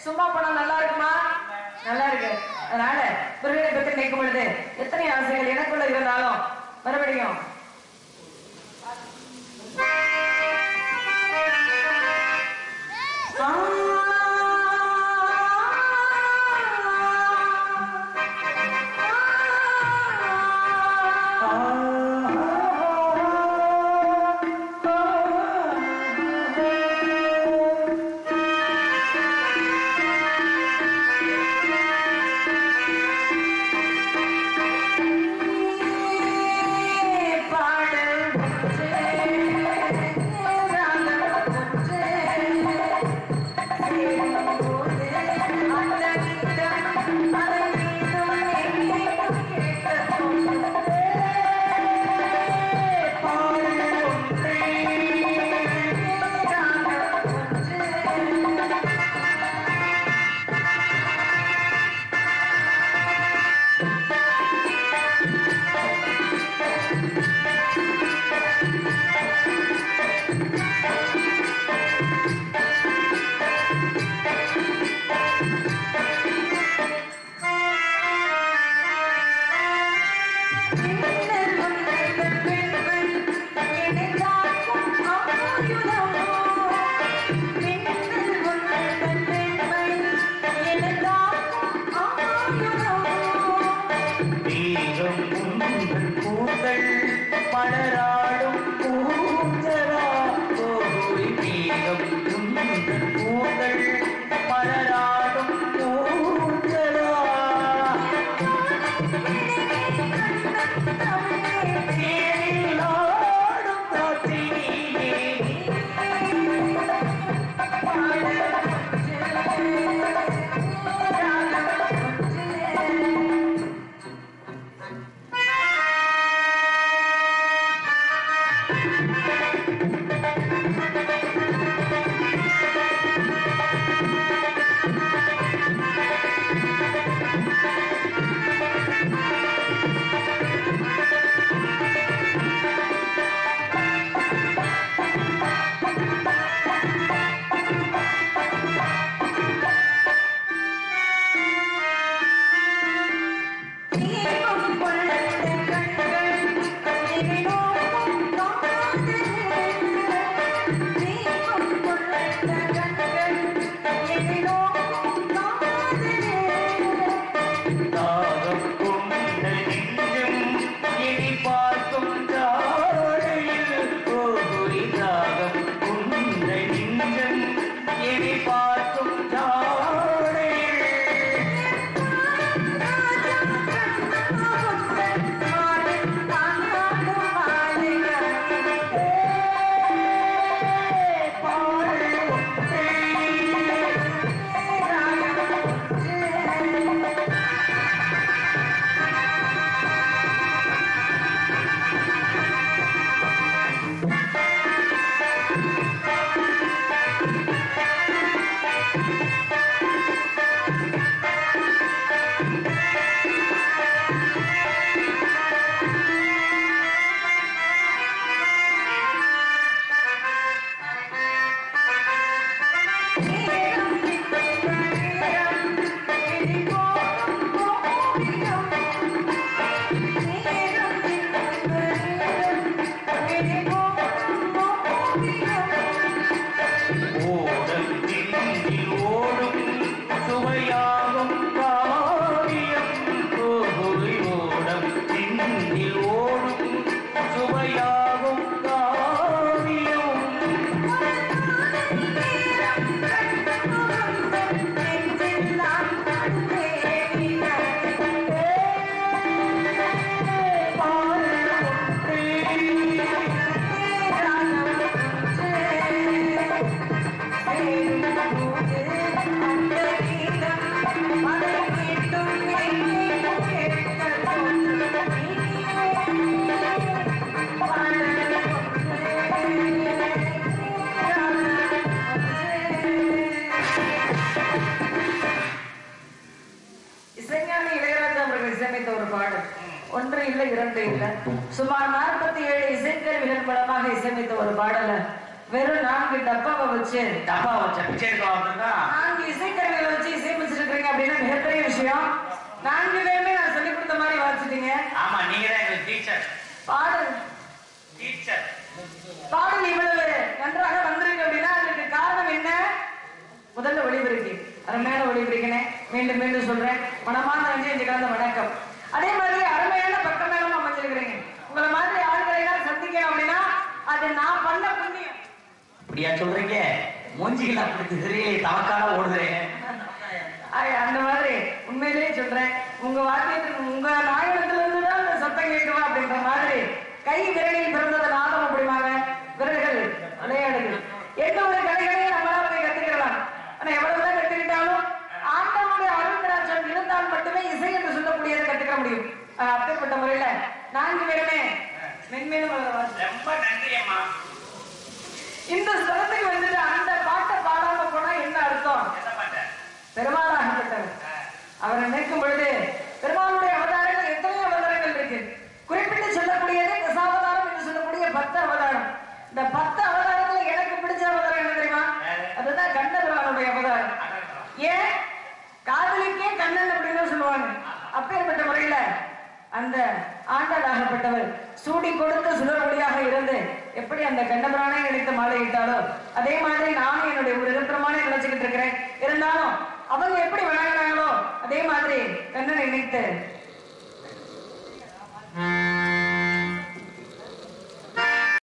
சும்மா போனா நல்லா இருக்குமா நல்லா இருக்கு அதனால முருகனை பற்றி நினைக்கும் பொழுது எத்தனை ஆசைகள் எனக்குள்ள இருந்தாலும் மறுபடியும் தீரம் உங்கள் கூந்தல் படராடும் கூந்தலா கோய் தீரம் உங்கள் கூந்தல் படராடும் கூந்தலா தேனிலாடும் காற்றினிலே தாகம் கொண்ட நெஞ்சம் இனி பார்க்கும் தாழையில் கோகுரி தாகம் கொண்ட நெஞ்சம் இனி பார்க்கும் தாழையில் ஓடல் திண்ணில் ஓடும் சுவையாகும் காவியம் கோகுரி ஓடம் திண்ணில் ஓடும் சுவையாகும் காவியம் இசைஞானி இளையராஜா அவர்கள் இசையமைத்த ஒரு பாடல் ஒன்று இல்லை இரண்டு இல்லை சுமார் நாற்பத்தி ஏழு இசைக்கருவிகள் மூலமாக இசையமைத்த ஒரு பாடலை வெறும் நான்கு டப்பாவை வச்சு டப்பா வச்ச பிச்சை எடுக்க வந்திருக்கா நான்கு இசைக்கருவிகளை வச்சு இசையமைச்சிருக்கிறீங்க அப்படின்னா மிகப்பெரிய விஷயம் நான்கு பேருமே நான் சொல்லி கொடுத்த மாதிரி வாசிட்டீங்க ஆமா நீங்க தான் எங்களுக்கு டீச்சர் பாடல் டீச்சர் பாடல் இவ்வளவு நன்றாக வந்திருக்கு அப்படின்னா அதுக்கு காரணம் என்ன முதல்ல ஒளிபெருக்கி அருமையான ஒளிபெருக்கினே மீண்டும் மீண்டும் சொல்றேன் மனமான நன்றி இந்த கலந்த வணக்கம் அதே மாதிரி அருமையான பக்கமேலும் அமைச்சிருக்கிறீங்க உங்களை மாதிரி ஆளுகளை எல்லாம் சந்திக்கணும் அப்படின்னா அது நான் பண்ண புண்ணியம் இப்படியா சொல்றீங்க மூஞ்சிகள் அப்படி திசையிலே தவக்கால ஓடுறேன் ஆய், அந்த மாதிரி உண்மையிலேயே சொல்றேன் உங்க வாக்கியத்துக்கு உங்க நாயகத்துல இருந்து தான் இந்த சத்தம் கேட்குமா அப்படின்ற மாதிரி கை விரலில் பிறந்தது நாதம் அப்படிமாங்க விரல்கள் விளையாடுகள் எந்த ஒரு கலைகளையும் நம்மளால போய் கத்துக்கலாம் ஆனா எவ்வளவுதான் கத்துக்கிட்டாலும் ஆண்டவனுடைய அருந்தராட்சம் இருந்தால் மட்டுமே இசை என்று சொல்லக்கூடியதை கத்துக்க முடியும் ஆஹ், அப்பேற்பட்ட முறையில நான்கு பேருமே மென்மேலும் வளருவார்கள். ரொம்ப நன்றி அம்மா இந்த ஸ்தலத்துக்கு வந்துட்டு அந்த பாட்டை பாடாம போனா என்ன அர்த்தம் என்ன பண்ண பெருமாளாகப்பட்டவர் அவரை நினைக்கும் பொழுது பெருமாளுடைய அவதாரங்கள் எத்தனையோ அவதாரங்கள் இருக்கு குறிப்பிட்டு சொல்லக்கூடியது தசாவதாரம் என்று சொல்லக்கூடிய பத்து அவதாரம் இந்த பத்து அவதாரத்துல எனக்கு பிடிச்ச அவதாரம் என்ன தெரியுமா அதுதான் கண்ணபெருமானுடைய அவதாரம் ஏன் காதலிக்கே கண்ணன் அப்படின்னு சொல்லுவாங்க அப்பேற்பட்ட முறையில அந்த ஆண்டலாகப்பட்டவர் சூடி கொடுத்த சுடர்மொழியாக இருந்து எப்படி அந்த கண்ணபிரானை நினைத்து மாலையிட்டாலோ அதே மாதிரி நானும் என்னுடைய ஒரு இடப்பிரமானே நினைச்சுக்கிட்டு இருக்கிறேன் இருந்தாலும் அவங்க எப்படி வணங்கினாங்களோ அதே மாதிரி கண்ணனை நினைத்து